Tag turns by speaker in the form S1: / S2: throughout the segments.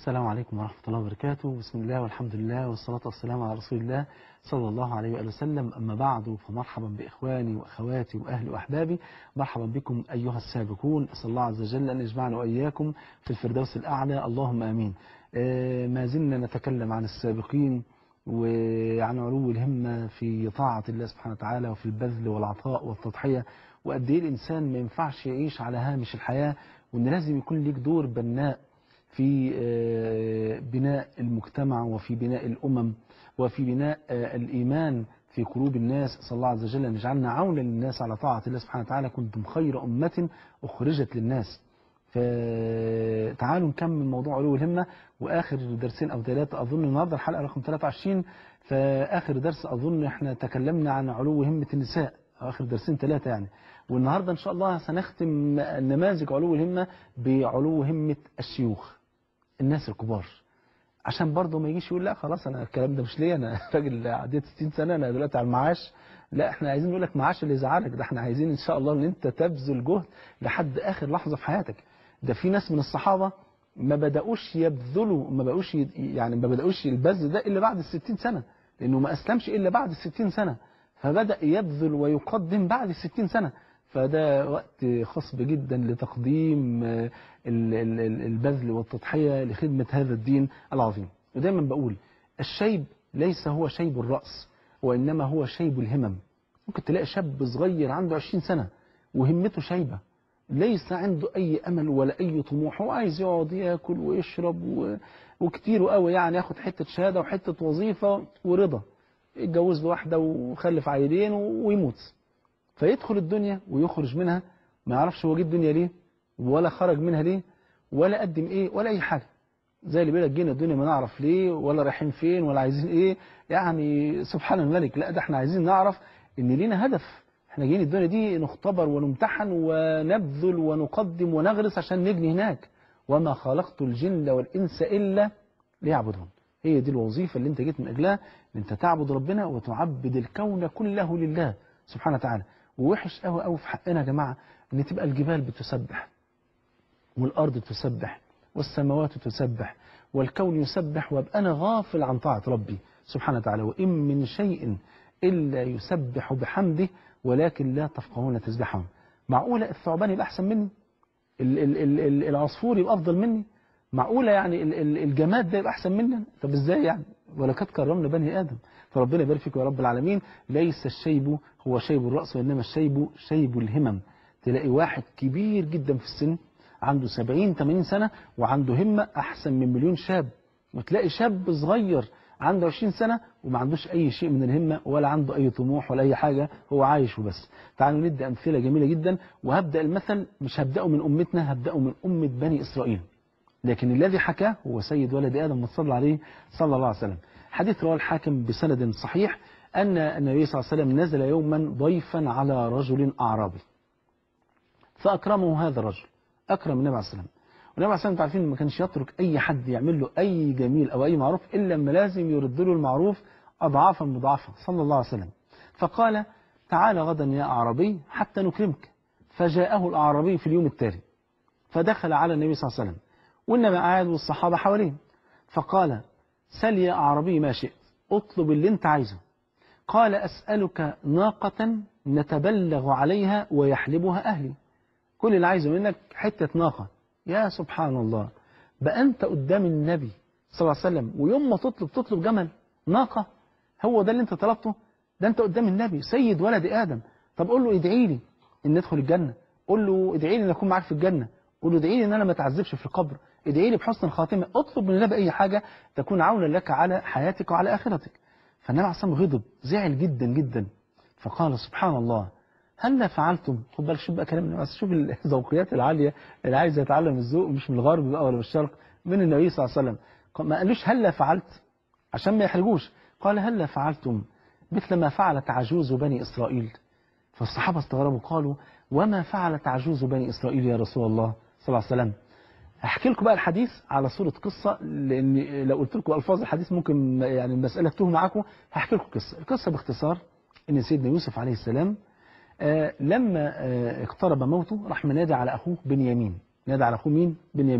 S1: السلام عليكم ورحمة الله وبركاته بسم الله والحمد لله والصلاة والسلام على رسول الله صلى الله عليه وآله وسلم أما بعد فمرحبا بإخواني وأخواتي وأهلي وأحبابي مرحبا بكم أيها السابقون أسأل الله عز وجل أن يجمعنا وإياكم في الفردوس الأعلى اللهم آمين آه، ما زلنا نتكلم عن السابقين وعن علو الهمة في طاعة الله سبحانه وتعالى وفي البذل والعطاء والتضحية وقد إيه الإنسان ما ينفعش يعيش على هامش الحياة وإن لازم يكون ليك دور بناء في آه، بناء المجتمع وفي بناء الأمم وفي بناء آه، الإيمان في قلوب الناس صلى الله عز وجل أن يجعلنا عونا للناس على طاعة الله سبحانه وتعالى كنتم خير أمة أخرجت للناس فتعالوا نكمل موضوع علو الهمة وآخر درسين أو ثلاثة أظن النهاردة الحلقة رقم 23 فآخر درس أظن احنا تكلمنا عن علو همة النساء آخر درسين ثلاثة يعني والنهاردة إن شاء الله سنختم نماذج علو الهمة بعلو همة الشيوخ الناس الكبار عشان برضه ما يجيش يقول لا خلاص انا الكلام ده مش ليا انا راجل عديت 60 سنه انا دلوقتي على المعاش لا احنا عايزين نقول لك معاش اللي يزعلك ده احنا عايزين ان شاء الله ان انت تبذل جهد لحد اخر لحظه في حياتك ده في ناس من الصحابه ما بداوش يبذلوا ما بقوش ي- يعني ما بداوش البذل ده الا بعد ال 60 سنه لانه ما اسلمش الا بعد ال 60 سنه فبدا يبذل ويقدم بعد ال 60 سنه فده وقت خصب جدا لتقديم آه، ال- ال- ال- البذل والتضحية لخدمة هذا الدين العظيم ودايما بقول الشيب ليس هو شيب الرأس وإنما هو شيب الهمم ممكن تلاقي شاب صغير عنده 20 سنة وهمته شيبة ليس عنده أي أمل ولا أي طموح هو عايز يقعد ياكل ويشرب و... وكتير قوي يعني ياخد حتة شهادة وحتة وظيفة ورضا يتجوز له واحدة وخلف عيلين و- ويموت فيدخل الدنيا ويخرج منها ما يعرفش هو جه الدنيا ليه ولا خرج منها ليه ولا قدم ايه ولا اي حاجه زي اللي بيقول لك جينا الدنيا ما نعرف ليه ولا رايحين فين ولا عايزين ايه يعني سبحان الملك لا ده احنا عايزين نعرف ان لينا هدف احنا جايين الدنيا دي نختبر ونمتحن ونبذل ونقدم ونغرس عشان نبني هناك وما خلقت الجن والانس الا ليعبدون هي دي الوظيفه اللي انت جيت من اجلها ان انت تعبد ربنا وتعبد الكون كله لله سبحانه وتعالى ووحش قوي قوي في حقنا يا جماعه ان تبقى الجبال بتسبح والأرض تسبح والسماوات تسبح والكون يسبح وابقى أنا غافل عن طاعة ربي سبحانه وتعالى وإن من شيء إلا يسبح بحمده ولكن لا تفقهون تسبحهم معقولة الثعبان يبقى أحسن مني ال- ال- ال- ال- العصفور يبقى أفضل مني معقولة يعني ال- ال- الجماد ده يبقى أحسن مني أنا؟ طب إزاي يعني ولقد كرمنا بني آدم فربنا يبارك فيك يا رب العالمين ليس الشيب هو شيب الرأس وإنما الشيب شيب الهمم تلاقي واحد كبير جدا في السن عنده 70 80 سنة وعنده همة أحسن من مليون شاب وتلاقي شاب صغير عنده 20 سنة وما عندوش أي شيء من الهمة ولا عنده أي طموح ولا أي حاجة هو عايش وبس تعالوا ندي أمثلة جميلة جدا وهبدأ المثل مش هبدأه من أمتنا هبدأه من أمة بني إسرائيل لكن الذي حكاه هو سيد ولد آدم ما صلى عليه صلى الله عليه وسلم حديث رواه الحاكم بسند صحيح أن النبي صلى الله عليه وسلم نزل يوما ضيفا على رجل أعرابي فأكرمه هذا الرجل أكرم النبي عليه السلام والنبي عليه السلام عارفين ما كانش يترك أي حد يعمل له أي جميل أو أي معروف إلا لما لازم يرد له المعروف أضعافا مضاعفة صلى الله عليه وسلم فقال تعال غدا يا أعرابي حتى نكرمك فجاءه الأعرابي في اليوم التالي فدخل على النبي صلى الله عليه وسلم والنبي قاعد والصحابة حواليه فقال سل يا أعرابي ما شئت اطلب اللي انت عايزه قال أسألك ناقة نتبلغ عليها ويحلبها أهلي كل اللي عايزه منك حتة ناقة يا سبحان الله بقى أنت قدام النبي صلى الله عليه وسلم ويوم ما تطلب تطلب جمل ناقة هو ده اللي أنت طلبته ده أنت قدام النبي سيد ولد آدم طب قول له ادعي لي إن ندخل الجنة قول له ادعي لي إن أكون معاك في الجنة قول له ادعي لي إن أنا ما اتعذبش في القبر ادعي لي بحسن الخاتمة اطلب من النبي أي حاجة تكون عونا لك على حياتك وعلى آخرتك فالنبي عليه الصلاة والسلام غضب زعل جدا جدا فقال سبحان الله هل فعلتم خد بالك شوف بقى كلام النبي شوف الذوقيات العاليه اللي عايز يتعلم الذوق مش من الغرب بقى ولا من الشرق من النبي صلى الله عليه وسلم قال- ما قالوش هل فعلت عشان ما يحرجوش قال هل فعلتم مثل ما فعلت عجوز بني اسرائيل فالصحابه استغربوا قالوا وما فعلت عجوز بني اسرائيل يا رسول الله صلى الله عليه وسلم هحكي لكم بقى الحديث على صورة قصة لأن لو قلت لكم ألفاظ الحديث ممكن يعني المسألة تتوه معاكم هحكي لكم قصة القصة باختصار إن سيدنا يوسف عليه السلام آه لما آه اقترب موته راح منادي على أخوه بنيامين نادى على أخوه مين؟ بنيامين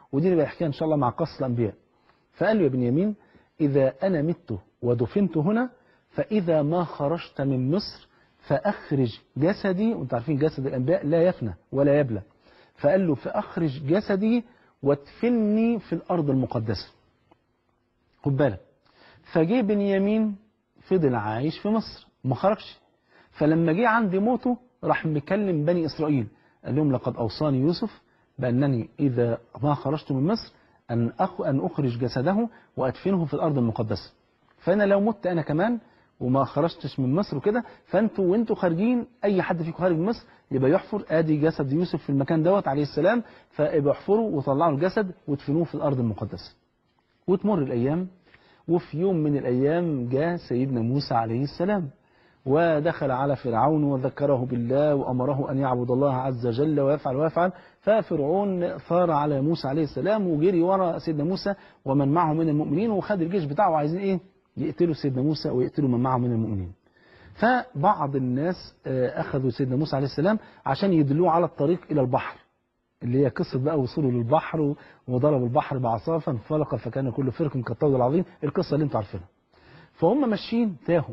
S1: ودي اللي بيحكيها إن شاء الله مع قصة الأنبياء فقال له يا بنيامين إذا أنا مت ودفنت هنا فإذا ما خرجت من مصر فأخرج جسدي وانتم عارفين جسد الأنبياء لا يفنى ولا يبلى فقال له فأخرج جسدي وادفني في الأرض المقدسة خد بالك فجه بنيامين فضل عايش في مصر ما خرجش فلما جه عند موته راح مكلم بني إسرائيل قال لهم لقد أوصاني يوسف بأنني إذا ما خرجت من مصر أن, أخ أن أخرج جسده وأدفنه في الأرض المقدسة فأنا لو مت أنا كمان وما خرجتش من مصر وكده فانتوا وانتوا خارجين اي حد فيكم خارج من مصر يبقى يحفر ادي جسد يوسف في المكان دوت عليه السلام فيبقى يحفروا وطلعوا الجسد وادفنوه في الارض المقدسه وتمر الايام وفي يوم من الايام جاء سيدنا موسى عليه السلام ودخل على فرعون وذكره بالله وامره ان يعبد الله عز وجل ويفعل ويفعل ففرعون ثار على موسى عليه السلام وجري ورا سيدنا موسى ومن معه من المؤمنين وخد الجيش بتاعه عايزين ايه يقتلوا سيدنا موسى ويقتلوا من معه من المؤمنين فبعض الناس أخذوا سيدنا موسى عليه السلام عشان يدلوه على الطريق إلى البحر اللي هي قصة بقى وصوله للبحر وضرب البحر بعصا فانفلق فكان كل فرق كالطود العظيم القصة اللي انتوا عارفينها فهم ماشيين تاهوا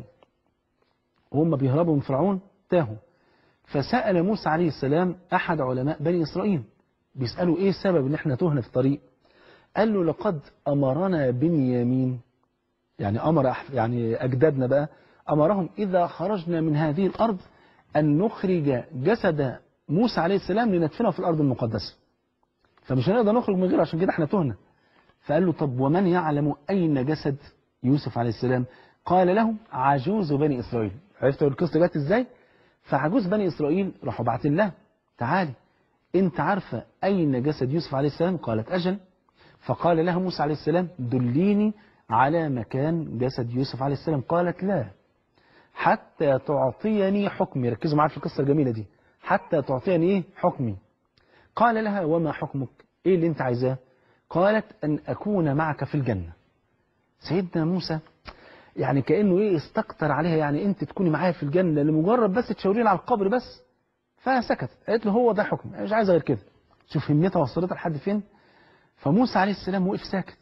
S1: وهم بيهربوا من فرعون تاهوا فسأل موسى عليه السلام أحد علماء بني إسرائيل بيسألوا إيه السبب إن إحنا تهنا في الطريق قال له لقد أمرنا بنيامين يعني أمر يعني أجدادنا بقى أمرهم إذا خرجنا من هذه الأرض أن نخرج جسد موسى عليه السلام لندفنه في الأرض المقدسة فمش هنقدر نخرج من غيره عشان كده احنا تهنا فقال له طب ومن يعلم أين جسد يوسف عليه السلام قال له عجوز بني إسرائيل عرفتوا القصة جت إزاي فعجوز بني إسرائيل راحوا باعتين لها تعالي انت عارفة أين جسد يوسف عليه السلام قالت أجل فقال لها موسى عليه السلام دليني على مكان جسد يوسف عليه السلام قالت لا حتى تعطيني حكمي ركزوا معايا في القصة الجميلة دي حتى تعطيني ايه حكمي قال لها وما حكمك ايه اللي انت عايزاه قالت ان اكون معك في الجنة سيدنا موسى يعني كأنه ايه استكتر عليها يعني انت تكوني معايا في الجنة لمجرد بس تشاورين على القبر بس فسكت قالت له هو ده حكم مش عايزه غير كده شوف همتها وصلتها لحد فين فموسى عليه السلام وقف ساكت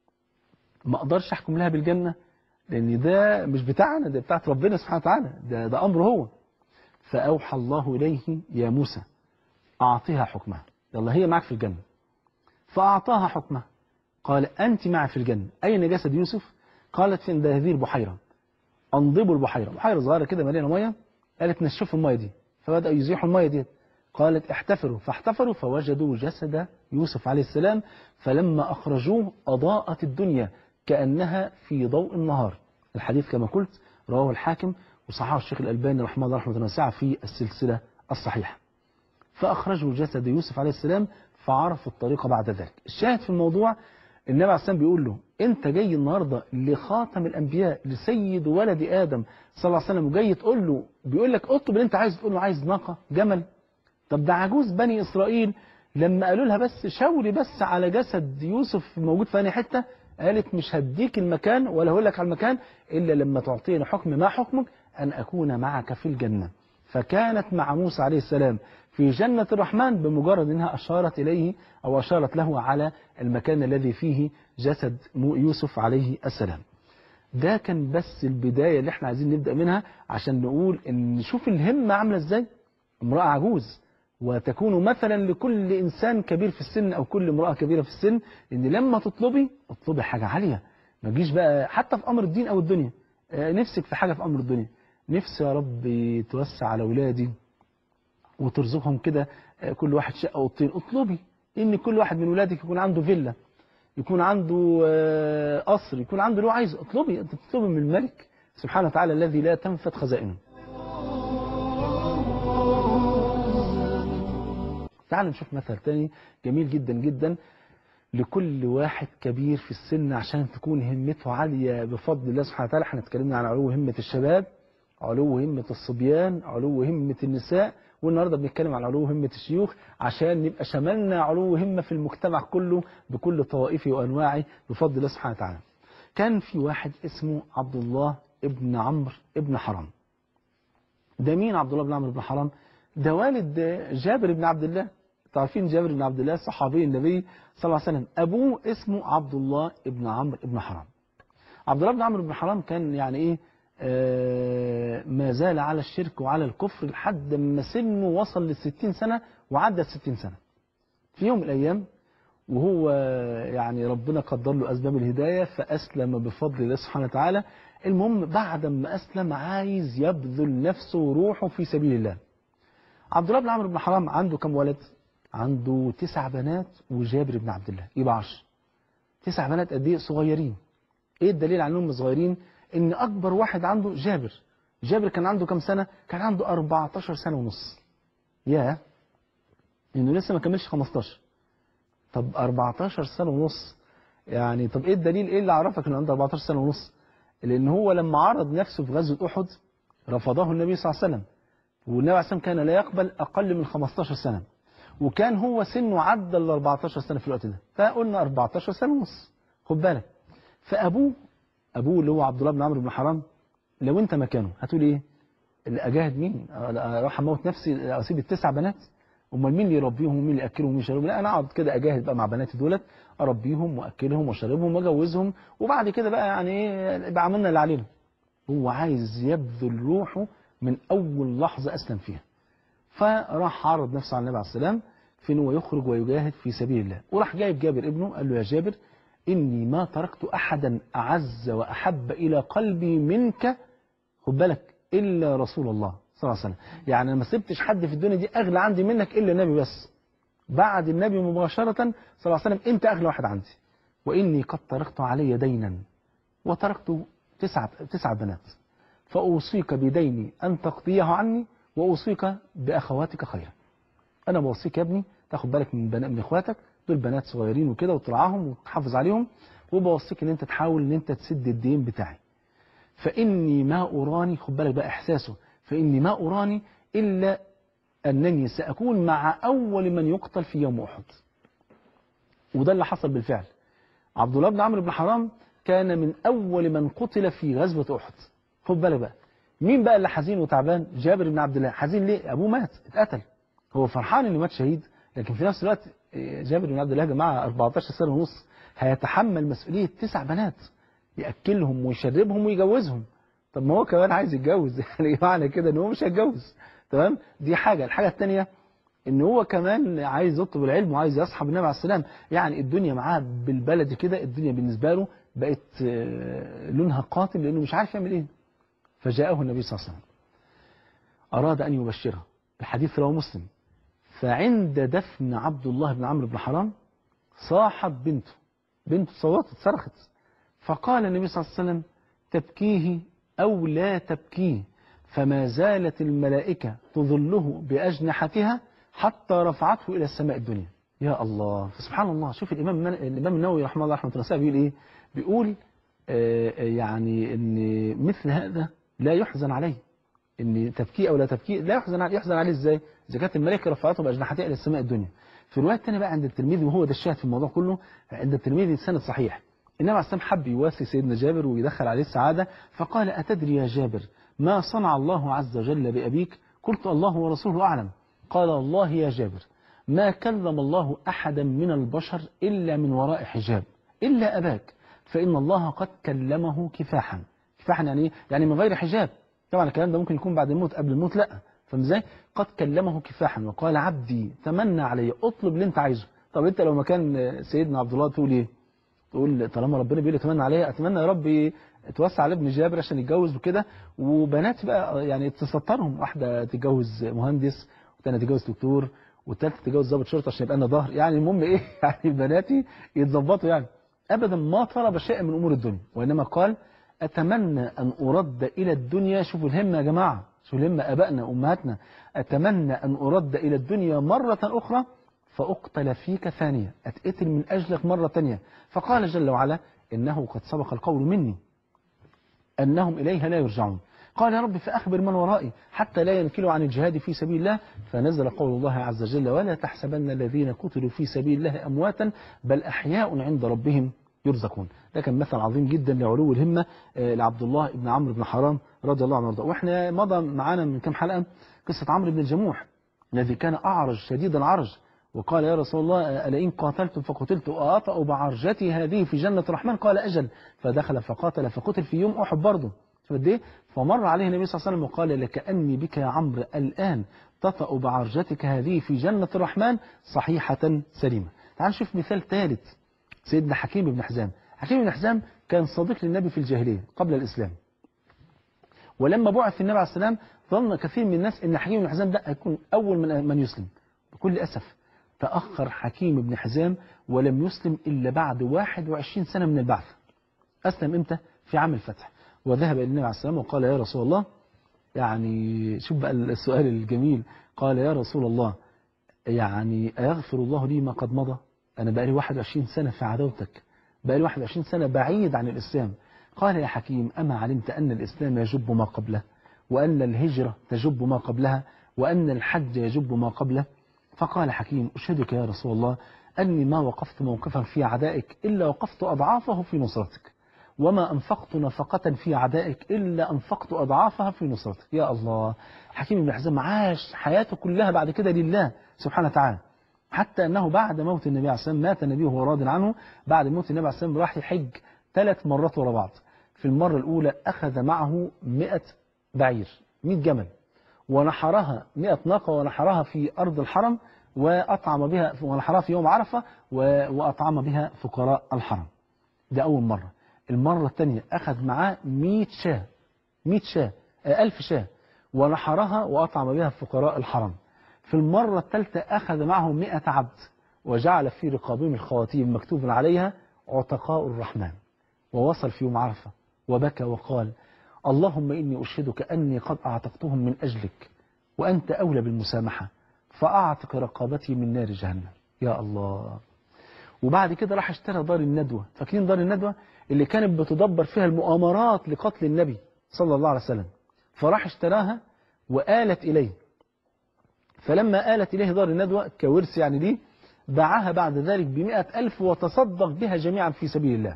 S1: ما اقدرش احكم لها بالجنة لان ده مش بتاعنا ده بتاعت ربنا سبحانه وتعالى ده, ده امر هو فاوحى الله اليه يا موسى اعطيها حكمها يلا هي معك في الجنة فاعطاها حكمها قال انت معي في الجنة اين جسد يوسف قالت في هذه البحيرة انضبوا البحيرة بحيرة صغيرة كده مليانة مية قالت نشفوا المية دي فبدأوا يزيحوا المية دي قالت احتفروا فاحتفروا فوجدوا جسد يوسف عليه السلام فلما أخرجوه أضاءت الدنيا كأنها في ضوء النهار الحديث كما قلت رواه الحاكم وصححه الشيخ الألباني رحمه الله رحمة واسعة في السلسلة الصحيحة فأخرجوا جسد يوسف عليه السلام فعرفوا الطريقة بعد ذلك الشاهد في الموضوع النبي عليه السلام بيقول له انت جاي النهاردة لخاتم الأنبياء لسيد ولد آدم صلى الله عليه وسلم وجاي تقول له بيقول لك اطلب اللي انت عايز تقول له عايز ناقة جمل طب ده عجوز بني إسرائيل لما قالوا لها بس شاوري بس على جسد يوسف موجود في أي حتة قالت مش هديك المكان ولا هقول لك على المكان إلا لما تعطيني حكم ما حكمك أن أكون معك في الجنة فكانت مع موسى عليه السلام في جنة الرحمن بمجرد أنها أشارت إليه أو أشارت له على المكان الذي فيه جسد يوسف عليه السلام ده كان بس البداية اللي احنا عايزين نبدأ منها عشان نقول ان نشوف الهمة عاملة ازاي امرأة عجوز وتكون مثلا لكل إنسان كبير في السن أو كل امرأة كبيرة في السن إن لما تطلبي اطلبي حاجة عالية ما تجيش بقى حتى في أمر الدين أو الدنيا نفسك في حاجة في أمر الدنيا نفسي يا رب توسع على أولادي وترزقهم كده كل واحد شقة أوضتين اطلبي إن كل واحد من ولادك يكون عنده فيلا يكون عنده قصر يكون عنده اللي هو عايزه اطلبي انت تطلبي من الملك سبحانه وتعالى الذي لا تنفد خزائنه تعال نشوف مثل تاني جميل جدا جدا لكل واحد كبير في السن عشان تكون همته عالية بفضل الله سبحانه وتعالى احنا اتكلمنا عن علو همة الشباب علو همة الصبيان علو همة النساء والنهاردة بنتكلم عن علو همة الشيوخ عشان نبقى شملنا علو همة في المجتمع كله بكل طوائفه وأنواعه بفضل الله سبحانه وتعالى كان في واحد اسمه عبد الله ابن عمرو ابن حرام ده مين عبد الله بن عمرو بن حرام ده والد جابر بن عبد الله تعرفين جابر بن عبد الله صحابي النبي صلى الله عليه وسلم أبوه اسمه عبد الله بن عمرو بن حرام عبد الله بن عمرو بن حرام كان يعني إيه آه ما زال على الشرك وعلى الكفر لحد ما سنه وصل للستين سنة وعدى الستين سنة في يوم من الأيام وهو يعني ربنا قدر له أسباب الهداية فأسلم بفضل الله سبحانه وتعالى المهم بعد ما أسلم عايز يبذل نفسه وروحه في سبيل الله عبد الله بن عمرو بن حرام عنده كم ولد عنده تسع بنات وجابر بن عبد الله يبقى عشر تسع بنات قد ايه صغيرين ايه الدليل على انهم صغيرين ان اكبر واحد عنده جابر جابر كان عنده كم سنة كان عنده 14 سنة ونص يا انه لسه ما كملش 15 طب 14 سنة ونص يعني طب ايه الدليل ايه اللي عرفك انه عنده 14 سنة ونص لان هو لما عرض نفسه في غزوة احد رفضه النبي صلى الله عليه وسلم والنبي عليه الصلاة كان لا يقبل اقل من 15 سنة وكان هو سنه عدى ال 14 سنة في الوقت ده فقلنا 14 سنة ونص خد بالك فابوه ابوه اللي هو عبد الله بن عمرو بن حرام لو انت مكانه هتقول ايه اللي اجاهد مين اروح اموت نفسي اسيب التسع بنات امال مين اللي يربيهم ومين اللي ياكلهم ومين يشربهم لا انا اقعد كده اجاهد بقى مع بناتي دولت اربيهم واكلهم واشربهم واجوزهم وبعد كده بقى يعني ايه يبقى عملنا اللي علينا هو عايز يبذل روحه من اول لحظه اسلم فيها فراح عرض نفسه على النبي عليه السلام في ان هو يخرج ويجاهد في سبيل الله وراح جايب جابر ابنه قال له يا جابر اني ما تركت احدا اعز واحب الى قلبي منك خد بالك الا رسول الله صلى الله عليه وسلم يعني ما سبتش حد في الدنيا دي اغلى عندي منك الا النبي بس بعد النبي مباشره صلى الله عليه وسلم انت اغلى واحد عندي واني قد تركت علي دينا وتركت تسعه تسعه بنات فاوصيك بديني ان تقضيه عني واوصيك باخواتك خيرا انا بوصيك يا ابني تاخد بالك من بنا... من اخواتك دول بنات صغيرين وكده وترعاهم وتحافظ عليهم وبوصيك ان انت تحاول ان انت تسد الدين بتاعي فاني ما اراني خد بالك بقى احساسه فاني ما اراني الا انني ساكون مع اول من يقتل في يوم احد وده اللي حصل بالفعل عبد الله بن عمرو بن حرام كان من اول من قتل في غزوه احد خد بالك بقى مين بقى اللي حزين وتعبان جابر بن عبد الله حزين ليه ابوه مات اتقتل هو فرحان انه مات شهيد لكن في نفس الوقت جابر بن عبد الله يا جماعه 14 سنه ونص هيتحمل مسؤوليه تسع بنات ياكلهم ويشربهم ويجوزهم طب ما هو كمان عايز يتجوز يعني معنى كده ان هو مش هيتجوز تمام دي حاجه الحاجه الثانيه ان هو كمان عايز يطلب العلم وعايز يصحب النبي عليه السلام يعني الدنيا معاه بالبلد كده الدنيا بالنسبه له بقت لونها قاتل لانه مش عارف يعمل ايه فجاءه النبي صلى الله عليه وسلم اراد ان يبشره الحديث رواه مسلم فعند دفن عبد الله بن عمرو بن حرام صاحت بنته بنته صوتت صرخت فقال النبي صلى الله عليه وسلم تبكيه أو لا تبكيه فما زالت الملائكة تظله بأجنحتها حتى رفعته إلى السماء الدنيا يا الله سبحان الله شوف الإمام الإمام النووي رحمه الله رحمه الله بيقول إيه بيقول آه يعني إن مثل هذا لا يحزن عليه ان تبكيه او لا تبكيه لا يحزن عليه يحزن عليه ازاي اذا كانت الملائكه رفعته باجنحتها الى السماء الدنيا في الروايه الثانيه بقى عند الترمذي وهو ده الشاهد في الموضوع كله عند الترمذي سند صحيح النبي عليه السلام حب يواسي سيدنا جابر ويدخل عليه السعاده فقال اتدري يا جابر ما صنع الله عز وجل بابيك قلت الله ورسوله اعلم قال الله يا جابر ما كلم الله احدا من البشر الا من وراء حجاب الا اباك فان الله قد كلمه كفاحا كفاحا يعني ايه يعني من غير حجاب طبعا الكلام ده ممكن يكون بعد الموت قبل الموت لا فاهم ازاي قد كلمه كفاحا وقال عبدي تمنى علي اطلب اللي انت عايزه طب انت لو مكان سيدنا عبد الله تقول ايه تقول طالما ربنا بيقول لي تمنى عليا اتمنى يا رب توسع على ابن جابر عشان يتجوز وكده وبنات بقى يعني تسطرهم واحده تتجوز مهندس والثانيه تتجوز دكتور والثالثه تتجوز ضابط شرطه عشان يبقى لنا ظهر يعني المهم ايه يعني بناتي يتظبطوا يعني ابدا ما طلب شيئا من امور الدنيا وانما قال أتمنى أن أرد إلى الدنيا شوفوا الهمة يا جماعة شوفوا الهمة أبائنا وأمهاتنا أتمنى أن أرد إلى الدنيا مرة أخرى فأقتل فيك ثانية أتقتل من أجلك مرة ثانية فقال جل وعلا إنه قد سبق القول مني أنهم إليها لا يرجعون قال يا رب فأخبر من ورائي حتى لا ينكلوا عن الجهاد في سبيل الله فنزل قول الله عز وجل ولا تحسبن الذين قتلوا في سبيل الله أمواتا بل أحياء عند ربهم يرزقون ده كان مثل عظيم جدا لعلو الهمة لعبد الله بن عمرو بن حرام رضي الله عنه وارضاه واحنا مضى معانا من كام حلقة قصة عمرو بن الجموح الذي كان أعرج شديد العرج وقال يا رسول الله ألا إن قاتلت فقتلت أطأ بعرجتي هذه في جنة الرحمن قال أجل فدخل فقاتل فقتل في يوم أحد برضه فقد إيه؟ فمر عليه النبي صلى الله عليه وسلم وقال لكأني بك يا عمرو الآن تطأ بعرجتك هذه في جنة الرحمن صحيحة سليمة تعال نشوف مثال ثالث سيدنا حكيم بن حزام حكيم بن حزام كان صديق للنبي في الجاهلية قبل الإسلام ولما بعث النبي عليه السلام ظن كثير من الناس ان حكيم بن حزام ده هيكون اول من من يسلم بكل اسف تاخر حكيم بن حزام ولم يسلم الا بعد 21 سنه من البعث اسلم امتى في عام الفتح وذهب الى النبي عليه السلام وقال يا رسول الله يعني شوف بقى السؤال الجميل قال يا رسول الله يعني أيغفر الله لي ما قد مضى أنا بقالي 21 سنة في عداوتك بقالي 21 سنة بعيد عن الإسلام قال يا حكيم أما علمت أن الإسلام يجب ما قبله وأن الهجرة تجب ما قبلها وأن الحج يجب ما قبله فقال حكيم أشهدك يا رسول الله أني ما وقفت موقفا في عدائك إلا وقفت أضعافه في نصرتك وما أنفقت نفقة في عدائك إلا أنفقت أضعافها في نصرتك يا الله حكيم بن حزام عاش حياته كلها بعد كده لله سبحانه وتعالى حتى أنه بعد موت النبي عليه الصلاة والسلام مات النبي وهو راض عنه بعد موت النبي عليه الصلاة والسلام راح يحج ثلاث مرات ورا بعض في المرة الأولى أخذ معه 100 بعير 100 جمل ونحرها 100 ناقة ونحرها في أرض الحرم وأطعم بها ونحرها في يوم عرفة وأطعم بها فقراء الحرم ده أول مرة المرة الثانية أخذ معاه 100 شاة 100 شاة 1000 شاة ونحرها وأطعم بها فقراء الحرم في المرة الثالثة أخذ معه 100 عبد وجعل في رقابهم الخواتيم مكتوب عليها عتقاء الرحمن ووصل في يوم عرفة وبكى وقال اللهم إني أشهدك أني قد أعتقتهم من أجلك وأنت أولى بالمسامحة فأعتق رقابتي من نار جهنم يا الله وبعد كده راح اشترى دار الندوة فاكرين دار الندوة اللي كانت بتدبر فيها المؤامرات لقتل النبي صلى الله عليه وسلم فراح اشتراها وآلت إليه فلما آلت إليه دار الندوة كورث يعني دي باعها بعد ذلك بمئة ألف وتصدق بها جميعا في سبيل الله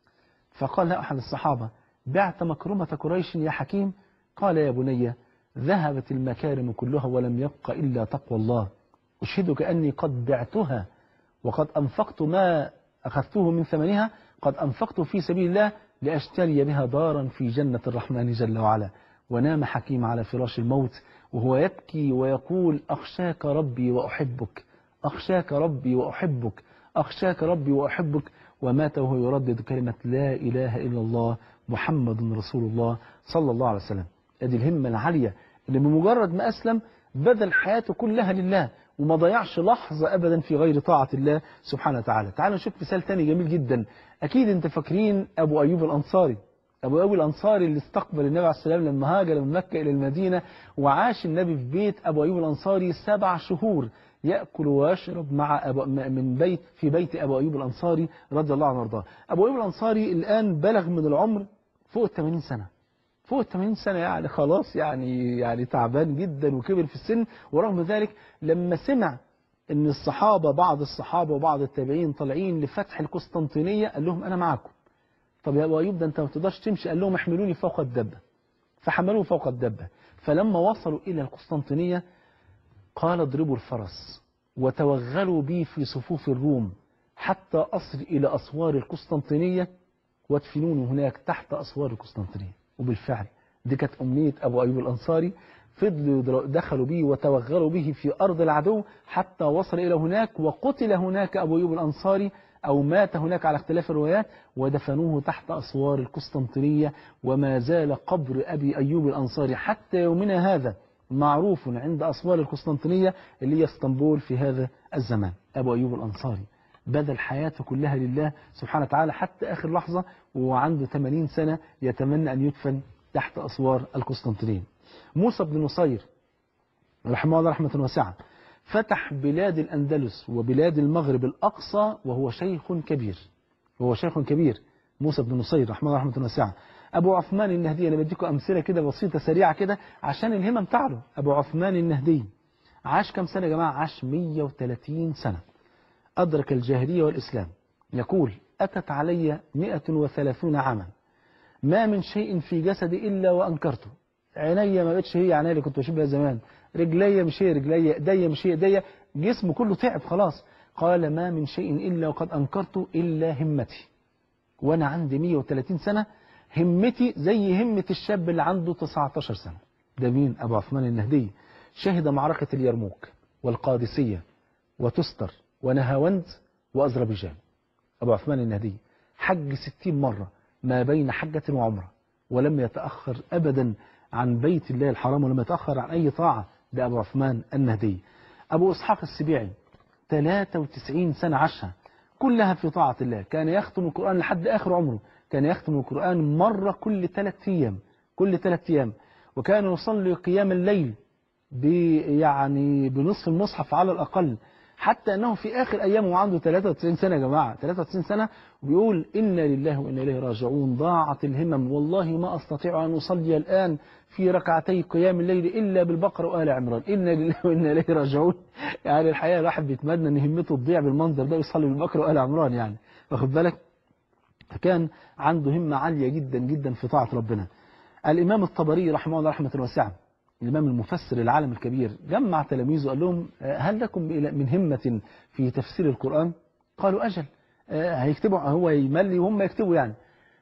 S1: فقال له أحد الصحابة بعت مكرمة قريش يا حكيم قال يا بني ذهبت المكارم كلها ولم يبق إلا تقوى الله أشهدك أني قد بعتها وقد أنفقت ما أخذته من ثمنها قد أنفقت في سبيل الله لأشتري بها دارا في جنة الرحمن جل وعلا ونام حكيم على فراش الموت وهو يبكي ويقول أخشاك ربي وأحبك أخشاك ربي وأحبك أخشاك ربي وأحبك ومات وهو يردد كلمة لا إله إلا الله محمد رسول الله صلى الله عليه وسلم هذه الهمة العالية اللي بمجرد ما أسلم بدل حياته كلها لله وما ضيعش لحظة أبدا في غير طاعة الله سبحانه وتعالى تعالوا نشوف مثال تاني جميل جدا أكيد أنت فاكرين أبو أيوب الأنصاري أبو أيوب الأنصاري اللي استقبل النبي عليه السلام لما هاجر من مكة إلى المدينة وعاش النبي في بيت أبو أيوب الأنصاري سبع شهور يأكل ويشرب مع أبو من بيت في بيت أبو أيوب الأنصاري رضي الله عنه وارضاه أبو أيوب الأنصاري الآن بلغ من العمر فوق ال 80 سنة فوق ال 80 سنة يعني خلاص يعني يعني تعبان جدا وكبر في السن ورغم ذلك لما سمع ان الصحابة بعض الصحابة وبعض التابعين طالعين لفتح القسطنطينية قال لهم أنا معكم طب يا أبو أيوب ده أنت ما تقدرش تمشي قال لهم احملوني فوق الدبة فحملوه فوق الدبة فلما وصلوا إلى القسطنطينية قال اضربوا الفرس وتوغلوا بي في صفوف الروم حتى أصل إلى أسوار القسطنطينية وادفنوني هناك تحت أسوار القسطنطينية وبالفعل دي كانت أمنية أبو أيوب الأنصاري فضلوا دخلوا به وتوغلوا به في أرض العدو حتى وصل إلى هناك وقتل هناك أبو أيوب الأنصاري أو مات هناك على اختلاف الروايات ودفنوه تحت أسوار القسطنطينية وما زال قبر أبي أيوب الأنصاري حتى يومنا هذا معروف عند أسوار القسطنطينية اللي هي اسطنبول في هذا الزمان أبو أيوب الأنصاري بذل حياته كلها لله سبحانه وتعالى حتى آخر لحظة وعنده 80 سنة يتمنى أن يدفن تحت أسوار القسطنطينية موسى بن نصير رحمه الله رحمة واسعة فتح بلاد الأندلس وبلاد المغرب الأقصى وهو شيخ كبير وهو شيخ كبير موسى بن نصير رحمه الله رحمة واسعة أبو عثمان النهدي أنا بديكم أمثلة كده بسيطة سريعة كده عشان الهمم تعلو أبو عثمان النهدي عاش كم سنة يا جماعة عاش 130 سنة أدرك الجاهلية والإسلام يقول أتت علي 130 عاما ما من شيء في جسدي إلا وأنكرته عيني ما بقتش هي عيني اللي كنت بشوف بها زمان رجلي مش هي رجلي ايديا مش هي ايديا جسمه كله تعب خلاص قال ما من شيء إلا وقد أنكرته إلا همتي وأنا عندي 130 سنة همتي زي همة الشاب اللي عنده 19 سنة ده مين أبو عثمان النهدي شهد معركة اليرموك والقادسية وتستر ونهاوند وأذربيجان أبو عثمان النهدي حج 60 مرة ما بين حجة وعمرة ولم يتأخر أبدا عن بيت الله الحرام ولم يتأخر عن أي طاعة ده أبو عثمان النهدي أبو إسحاق السبيعي 93 سنة عاشها كلها في طاعة الله كان يختم القرآن لحد آخر عمره كان يختم القرآن مرة كل ثلاث أيام كل ثلاث أيام وكان يصلي قيام الليل يعني بنصف المصحف على الأقل حتى أنه في آخر أيامه وعنده 93 سنة يا جماعة 93 سنة وبيقول إنا لله وإنا إليه راجعون ضاعت الهمم والله ما أستطيع أن أصلي الآن في ركعتي قيام الليل إلا بالبقرة وآل عمران إنا لله وإنا إليه راجعون يعني الحقيقة الواحد بيتمنى أن همته تضيع بالمنظر ده ويصلي بالبقرة وآل عمران يعني واخد بالك فكان عنده همة عالية جدا جدا في طاعة ربنا الإمام الطبري رحمه الله رحمة واسعة الإمام المفسر العالم الكبير جمع تلاميذه وقال لهم هل لكم من همة في تفسير القرآن قالوا أجل هيكتبوا هو يملي وهم يكتبوا يعني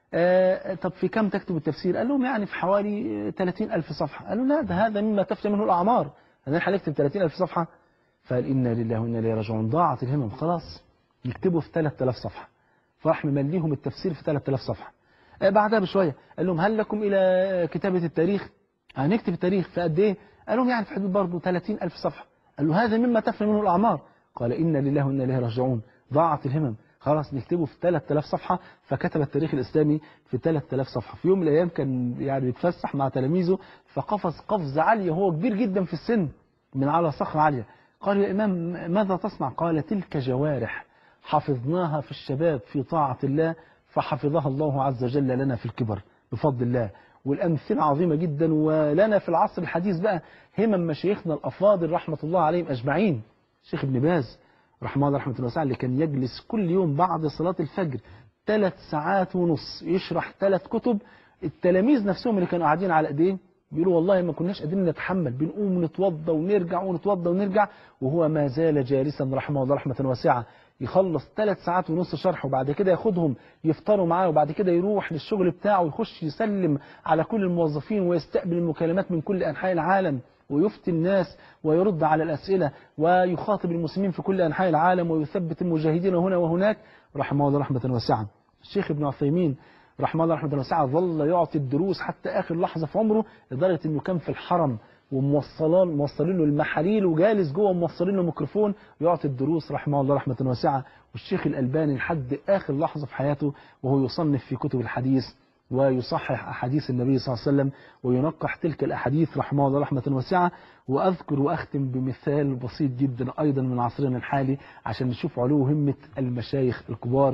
S1: طب في كم تكتب التفسير قال لهم يعني في حوالي 30 ألف صفحة قالوا لا ده هذا مما تفتى منه الأعمار هل هنكتب 30 ألف صفحة فقال إنا لله وإنا إليه راجعون ضاعت الهمم خلاص يكتبوا في 3000 صفحة فراح ممليهم التفسير في 3000 صفحة بعدها بشوية قال لهم هل لكم إلى كتابة التاريخ هنكتب التاريخ في قد ايه قال لهم يعني في حدود برضه 30 ألف صفحة قال له هذا مما تفنى منه الأعمار قال إنا لله وإنا إليه راجعون ضاعت الهمم خلاص نكتبه في 3000 صفحة فكتب التاريخ الإسلامي في 3000 صفحة في يوم من الأيام كان يعني بيتفسح مع تلاميذه فقفز قفزة عالية هو كبير جدا في السن من على صخرة عالية قال يا إمام ماذا تصنع قال تلك جوارح حفظناها في الشباب في طاعة الله فحفظها الله عز وجل لنا في الكبر بفضل الله والأمثلة عظيمة جدا ولنا في العصر الحديث بقى همم مشايخنا الأفاضل رحمة الله عليهم أجمعين شيخ ابن باز رحمه الله رحمة الله اللي كان يجلس كل يوم بعد صلاة الفجر ثلاث ساعات ونص يشرح ثلاث كتب التلاميذ نفسهم اللي كانوا قاعدين على ايديه بيقولوا والله ما كناش قادرين نتحمل بنقوم نتوضى ونرجع ونتوضى ونرجع وهو ما زال جالسا رحمه الله رحمة واسعة يخلص ثلاث ساعات ونص شرح وبعد كده ياخدهم يفطروا معاه وبعد كده يروح للشغل بتاعه ويخش يسلم على كل الموظفين ويستقبل المكالمات من كل أنحاء العالم ويفتي الناس ويرد على الأسئلة ويخاطب المسلمين في كل أنحاء العالم ويثبت المجاهدين هنا وهناك رحمه الله رحمة واسعة الشيخ ابن عثيمين رحمه الله رحمة واسعة ظل يعطي الدروس حتى آخر لحظة في عمره لدرجة أنه كان في الحرم وموصلان موصلين له المحاليل وجالس جوه موصلين له ميكروفون ويعطي الدروس رحمه الله رحمة واسعة والشيخ الألباني لحد آخر لحظة في حياته وهو يصنف في كتب الحديث ويصحح أحاديث النبي صلى الله عليه وسلم وينقح تلك الأحاديث رحمه الله رحمة واسعة وأذكر وأختم بمثال بسيط جدا أيضا من عصرنا الحالي عشان نشوف علو همة المشايخ الكبار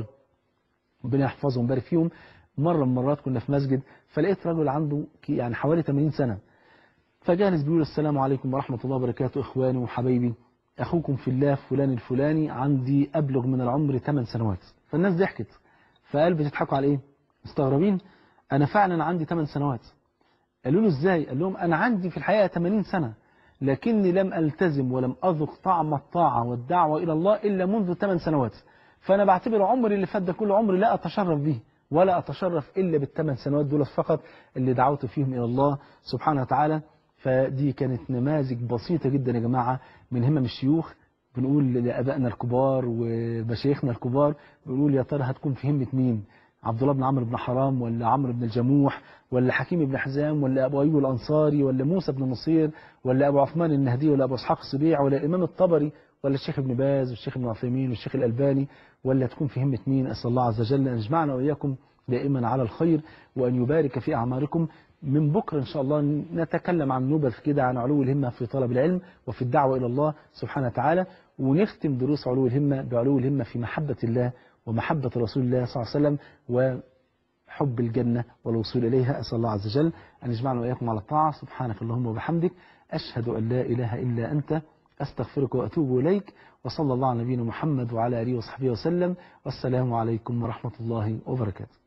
S1: ربنا يحفظهم ويبارك فيهم مرة من مرات كنا في مسجد فلقيت رجل عنده يعني حوالي 80 سنة فجالس بيقول السلام عليكم ورحمة الله وبركاته إخواني وحبايبي أخوكم في الله فلان الفلاني عندي أبلغ من العمر 8 سنوات فالناس ضحكت فقال بتضحكوا على إيه مستغربين أنا فعلا عندي 8 سنوات قالوا له إزاي قال لهم أنا عندي في الحقيقة 80 سنة لكني لم ألتزم ولم أذق طعم الطاعة والدعوة إلى الله إلا منذ 8 سنوات فأنا بعتبر عمري اللي فات ده كل عمري لا أتشرف به ولا أتشرف إلا بالثمان سنوات دول فقط اللي دعوت فيهم إلى الله سبحانه وتعالى فدي كانت نماذج بسيطة جدا يا جماعة من همم الشيوخ بنقول لأبائنا الكبار ومشايخنا الكبار بنقول يا ترى هتكون في همة مين عبد الله بن عمرو بن حرام ولا عمرو بن الجموح ولا حكيم بن حزام ولا أبو أيوب الأنصاري ولا موسى بن نصير ولا أبو عثمان النهدي ولا أبو إسحاق السبيع ولا الإمام الطبري ولا الشيخ ابن باز والشيخ ابن عثيمين والشيخ الألباني ولا تكون في همة مين أسأل الله عز وجل أن يجمعنا وإياكم دائما على الخير وأن يبارك في أعماركم من بكرة إن شاء الله نتكلم عن نبذ كده عن علو الهمة في طلب العلم وفي الدعوة إلى الله سبحانه وتعالى ونختم دروس علو الهمة بعلو الهمة في محبة الله ومحبة رسول الله صلى الله عليه وسلم وحب الجنة والوصول إليها أسأل الله عز وجل أن يجمعنا وإياكم على الطاعة سبحانك اللهم وبحمدك أشهد أن لا إله إلا أنت أستغفرك وأتوب إليك وصلى الله على نبينا محمد وعلى آله وصحبه وسلم والسلام عليكم ورحمة الله وبركاته